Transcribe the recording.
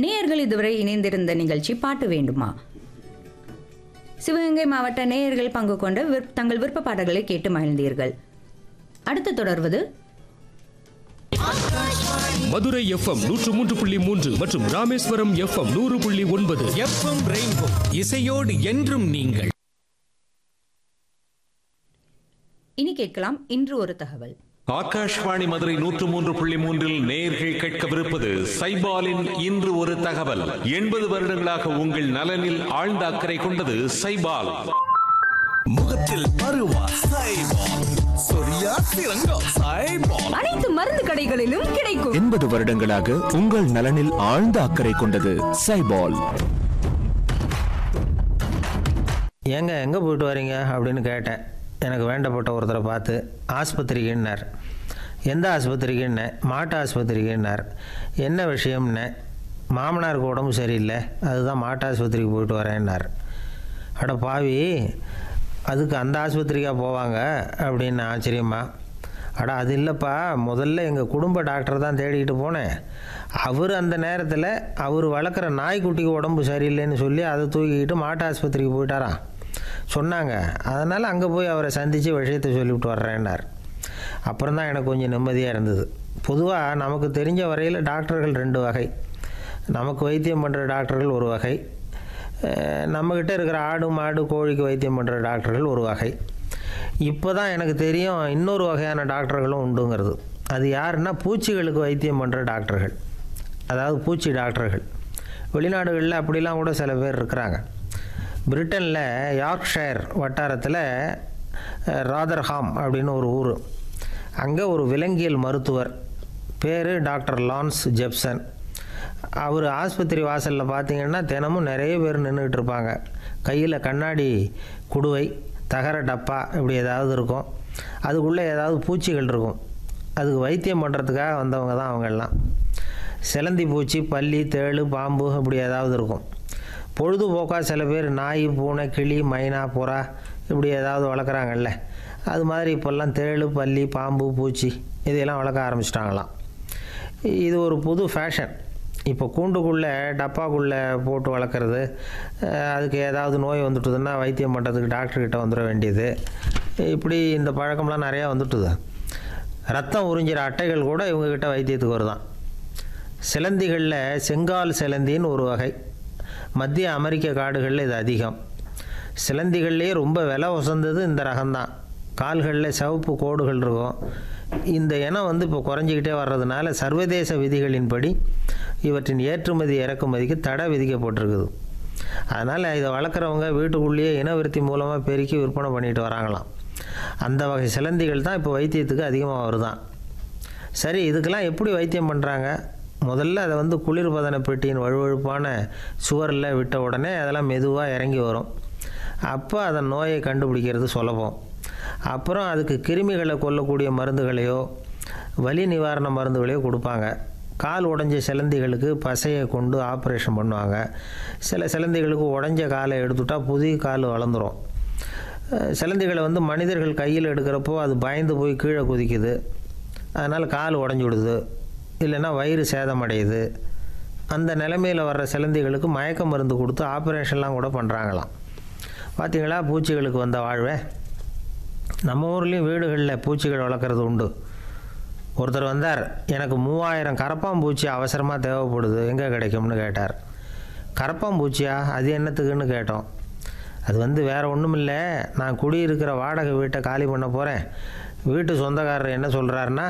நேயர்கள் இதுவரை இணைந்திருந்த நிகழ்ச்சி பாட்டு வேண்டுமா சிவகங்கை மாவட்ட நேயர்கள் பங்கு கொண்ட விருப்- தங்கள் விருப்ப பாடல்களை கேட்டு மகிழ்ந்தீர்கள் அடுத்து தொடர்வது மதுரை எஃப்எம் நூற்று மூன்று புள்ளி மூன்று மற்றும் ராமேஸ்வரம் எஃப்எம் நூறு புள்ளி ஒன்பது எஃப்எம் ரெயின்போ இசையோடு என்றும் நீங்கள் இனி கேட்கலாம் இன்று ஒரு தகவல் ஆகாஷ்வாணி மதுரை நூற்று மூன்று புள்ளி மூன்றில் நேயர்கள் கேட்கவிருப்பது சைபாலின் இன்று ஒரு தகவல் எண்பது வருடங்களாக உங்கள் நலனில் ஆழ்ந்த அக்கறை கொண்டது சைபால் முகத்தில் பருவா சைபால் சொரியா சிறங்கோ சைபால் அனைத்து மருந்து கடைகளிலும் கிடைக்கும் எண்பது வருடங்களாக உங்கள் நலனில் ஆழ்ந்த அக்கறை கொண்டது சைபால் ஏங்க எங்கே போயிட்டு வரீங்க அப்படின்னு கேட்டேன் எனக்கு வேண்டப்பட்ட ஒருத்தரை பார்த்து ஆஸ்பத்திரிக்குன்னார் எந்த ஆஸ்பத்திரிக்குன்னேன் மாட்டு ஆஸ்பத்திரிக்குன்னார் என்ன விஷயம்னேன் மாமனாருக்கு உடம்பு சரியில்லை அதுதான் மாட்டு ஆஸ்பத்திரிக்கு போயிட்டு வரேன்னார் அட பாவி அதுக்கு அந்த ஆஸ்பத்திரிக்கா போவாங்க அப்படின்னு ஆச்சரியமா அட அது இல்லைப்பா முதல்ல எங்கள் குடும்ப டாக்டர் தான் தேடிக்கிட்டு போனேன் அவர் அந்த நேரத்தில் அவர் வளர்க்குற நாய்க்குட்டிக்கு உடம்பு சரியில்லைன்னு சொல்லி அதை தூக்கிக்கிட்டு மாட்டு ஆஸ்பத்திரிக்கு போயிட்டாராம் சொன்னாங்க அதனால் அங்கே போய் அவரை சந்தித்து விஷயத்தை சொல்லிவிட்டு வர்றேன்னார் அப்புறம் தான் எனக்கு கொஞ்சம் நிம்மதியாக இருந்தது பொதுவாக நமக்கு தெரிஞ்ச வரையில் டாக்டர்கள் ரெண்டு வகை நமக்கு வைத்தியம் பண்ணுற டாக்டர்கள் ஒரு வகை அஹ் நம்மக்கிட்ட இருக்கிற ஆடு மாடு கோழிக்கு வைத்தியம் பண்ணுற டாக்டர்கள் ஒரு வகை இப்போ தான் எனக்கு தெரியும் இன்னொரு வகையான டாக்டர்களும் உண்டுங்கிறது அது யாருன்னா பூச்சிகளுக்கு வைத்தியம் பண்ணுற டாக்டர்கள் அதாவது பூச்சி டாக்டர்கள் வெளிநாடுகளில் அப்படிலாம் கூட சில பேர் இருக்கிறாங்க பிரிட்டனில் யார்க்ஷயர் வட்டாரத்தில் அஹ், ராதர்ஹாம் அப்படின்னு ஒரு ஊர் அங்கே ஒரு விலங்கியல் மருத்துவர் பேர் டாக்டர் லான்ஸ் ஜெப்சன் அவர் ஆஸ்பத்திரி வாசலில் பார்த்தீங்கன்னா தினமும் நிறைய பேர் நின்றுட்டு இருப்பாங்க கையில் கண்ணாடி குடுவை தகர டப்பா இப்படி ஏதாவது இருக்கும் அதுக்குள்ளே ஏதாவது பூச்சிகள் இருக்கும் அதுக்கு வைத்தியம் பண்ணுறதுக்காக வந்தவங்க தான் அவங்கெல்லாம் சிலந்தி பூச்சி பல்லி தேளு பாம்பு இப்படி ஏதாவது இருக்கும் பொழுதுபோக்காக சில பேர் நாய் பூனை கிளி மைனா புறா இப்படி ஏதாவது வளர்க்குறாங்கல்ல அது மாதிரி இப்போல்லாம் தேளு பல்லி பாம்பு பூச்சி இதையெல்லாம் வளர்க்க ஆரம்பிச்சிட்டாங்களாம் இது ஒரு புது ஃபேஷன் இப்போ கூண்டுக்குள்ளே டப்பாக்குள்ளே போட்டு வளர்க்குறது அஹ், அதுக்கு ஏதாவது நோய் வந்துட்டுதுன்னா வைத்தியம் பண்ணுறதுக்கு டாக்டர்கிட்ட வந்துட வேண்டியது இப்படி இந்த பழக்கம்லாம் நிறையா வந்துட்டுது ரத்தம் உறிஞ்சிற அட்டைகள் கூட இவங்கக்கிட்ட வைத்தியத்துக்கு வருதான் சிலந்திகளில் செங்கால் சிலந்தின்னு ஒரு வகை மத்திய அமெரிக்க காடுகளில் இது அதிகம் சிலந்திகள்லேயே ரொம்ப விலை உசந்தது இந்த ரகம்தான் கால்களில் சிவப்பு கோடுகள் இருக்கும் இந்த இனம் வந்து இப்போ குறைஞ்சிக்கிட்டே வர்றதுனால சர்வதேச விதிகளின்படி இவற்றின் ஏற்றுமதி இறக்குமதிக்கு தடை விதிக்கப்பட்டிருக்குது அதனால் இதை வளர்க்குறவங்க வீட்டுக்குள்ளேயே இனவிருத்தி மூலமாக பெருக்கி விற்பனை பண்ணிட்டு வராங்களாம் அந்த வகை சிலந்திகள் தான் இப்போ வைத்தியத்துக்கு அதிகமாக வருதான் சரி இதுக்கெல்லாம் எப்படி வைத்தியம் பண்ணுறாங்க முதல்ல அதை வந்து குளிர்பதன பெட்டியின் வழுவழுப்பான சுவரில் விட்ட உடனே அதெல்லாம் மெதுவாக இறங்கி வரும் அப்போ அதன் நோயை கண்டுபிடிக்கிறது சுலபம் அப்புறம் அதுக்கு கிருமிகளை கொல்லக்கூடிய மருந்துகளையோ வலி நிவாரண மருந்துகளையோ கொடுப்பாங்க கால் உடைஞ்ச சிலந்திகளுக்கு பசையை கொண்டு ஆப்ரேஷன் பண்ணுவாங்க சில சிலந்திகளுக்கு உடைஞ்ச காலை எடுத்துட்டா புதிய கால் வளர்ந்துரும் அஹ் சிலந்திகளை வந்து மனிதர்கள் கையில் எடுக்கிறப்போ அது பயந்து போய் கீழே குதிக்குது அதனால் கால் உடஞ்சி விடுது இல்லைன்னா வயிறு சேதமடையுது அந்த நிலைமையில் வர்ற சிலந்திகளுக்கு மயக்க மருந்து கொடுத்து ஆப்ரேஷன்லாம் கூட பண்ணுறாங்களாம் பார்த்தீங்களா பூச்சிகளுக்கு வந்த வாழ்வே நம்ம ஊர்லேயும் வீடுகளில் பூச்சிகள் வளர்க்குறது உண்டு ஒருத்தர் வந்தார் எனக்கு மூவாயிரம் கரப்பாம்பூச்சி அவசரமாக தேவைப்படுது எங்கே கிடைக்கும்னு கேட்டார் கரப்பாம்பூச்சியா அது என்னத்துக்குன்னு கேட்டோம் அது வந்து வேறு ஒன்றும் இல்லை நான் குடியிருக்கிற வாடகை வீட்டை காலி பண்ண போகிறேன் வீட்டு சொந்தக்காரர் என்ன சொல்கிறாருன்னா